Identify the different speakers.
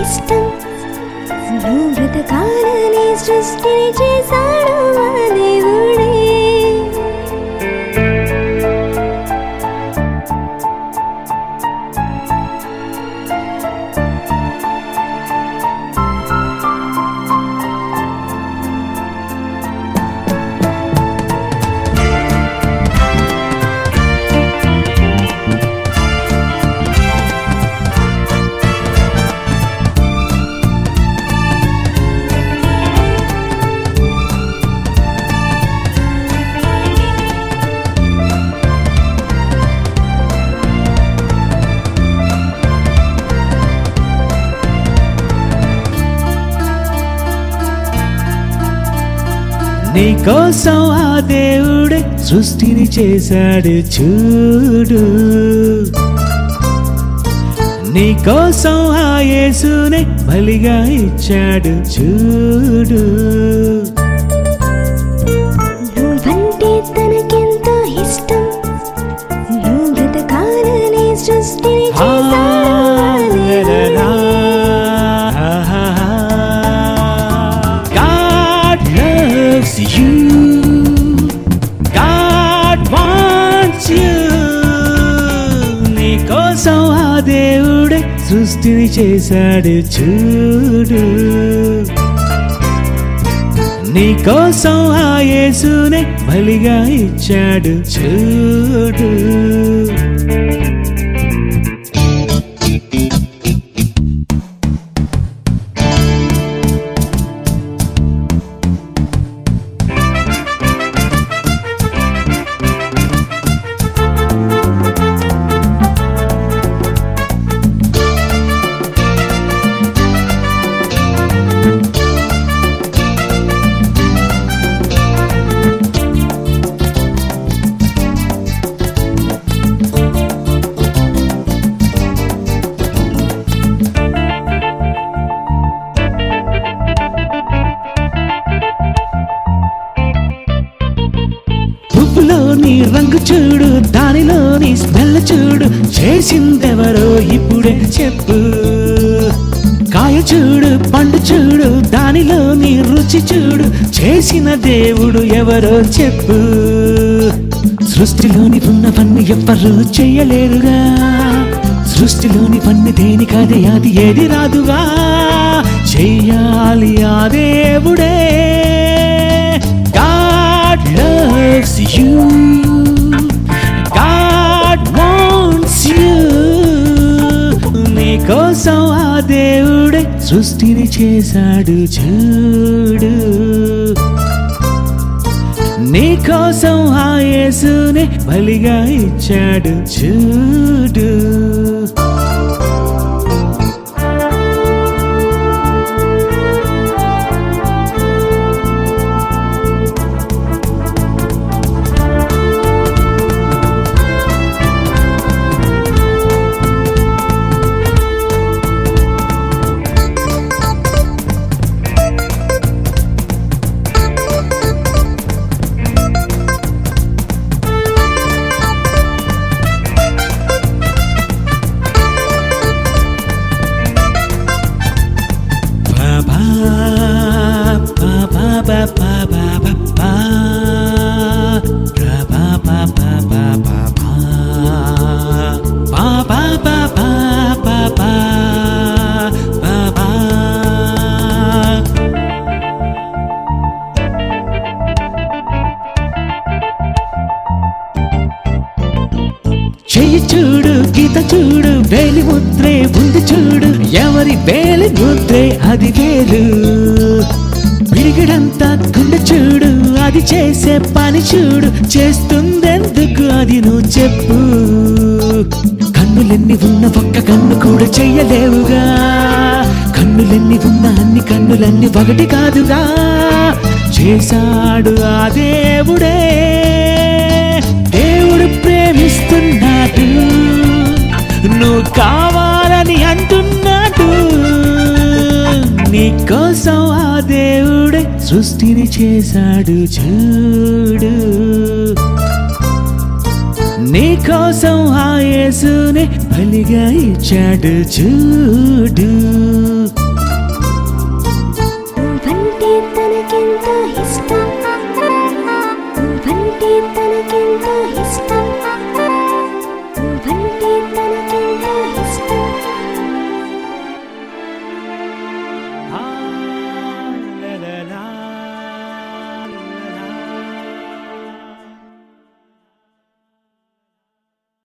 Speaker 1: ఇష్టం నువ్వు బ్రతకాలని సృష్టిని చేశాడు ఆ దేవుడే
Speaker 2: నీ కోసం ఆ దేవుడే సృష్టిని చేశాడు చూడు నీ కోసం ఆ యేసునే బలిగా ఇచ్చాడు చూడు
Speaker 1: నువ్వంటే తనకెంతో ఇష్టం నువ్వు బ్రతకాలని సృష్టిని చేశాడు ఆ దేవుడే
Speaker 2: God loves you. God wants you. నీ కోసం ఆ దేవుడే సృష్టిని చేశాడు చూడు నీ కోసం ఆ యేసునే బలిగా ఇచ్చాడు చూడు పువ్వులోని రంగు చూడు దానిలోని స్మెల్ చూడు చేసిందెవరో ఇప్పుడే చెప్పు కాయ చూడు పండు చూడు దానిలోని రుచి చూడు చేసిన దేవుడు ఎవరో చెప్పు సృష్టిలోని ఉన్నవన్నీ ఎవ్వరు చెయ్యలేరుగా సృష్టిలోని పన్ను దేనికదే అది ఏది రాదుగా చెయ్యాలి ఆ దేవుడే God loves you. God wants you. నీ కోసం ఆ దేవుడే సృష్టిని చేశాడు చూడు నీ కోసం ఆ యేసునే బలిగా ఇచ్చాడు చూడు చెయ్యి చూడు గీత చూడు వేలి ముద్రే ఉంది చూడు ఎవరి వేలి ముద్రే అది వేలు విడిగడంతా గుండె చూడు అది చేసే పని చూడు చేస్తుందెందుకు అది నువ్వు చెప్పు కన్నులెన్ని ఉన్న ఒక్క కన్ను కూడా చెయ్యలేవుగా కన్నులెన్ని ఉన్న అన్ని కన్నులన్నీ ఒకటి కాదుగా చేశాడు ఆ దేవుడే దేవుడు ప్రేమిస్తున్నాడు నువ్వు కావాలని అంటున్నాడు నీ కోసం ఆ దేవుడే సృష్టిని చేశాడు చూడు నీ కోసం ఆ యేసునే బలిగా ఇచ్చాడు చూడు
Speaker 1: నువ్వంటే తనకెంతో ఇష్టం నువ్వంటే తనకెంతో ఇష్టం